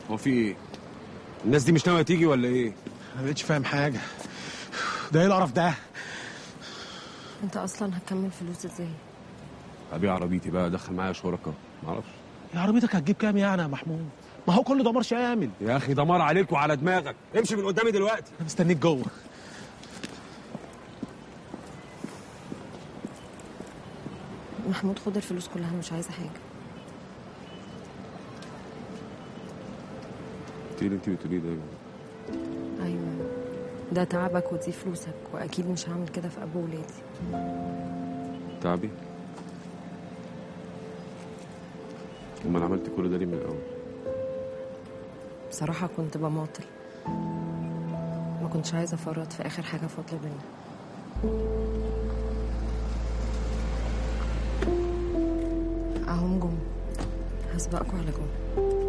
هو في ايه الناس دي مش ناويه تيجي ولا ايه انا مبقتش فاهم حاجه ده ايه القرف ده انت اصلا هتكمل فلوس ازاي ابيع عربيتي بقى ادخل معايا شركاء معرفش يا عربيتك هتجيب كام يعني يا محمود ما هو كله دمار شامل يا اخي دمار عليك وعلى دماغك امشي من قدامي دلوقتي انا مستنيك جوه محمود خد الفلوس كلها انا مش عايزه حاجه انت اللي انت بتقوليه ده ايوه ده تعبك ودي فلوسك واكيد مش هعمل كده في ابو ولادي تعبي امال عملت كل ده ليه من الاول بصراحه كنت بماطل ما كنتش عايزه افرط في اخر حاجه فاضله بينا اهم جم هسبقكوا على جم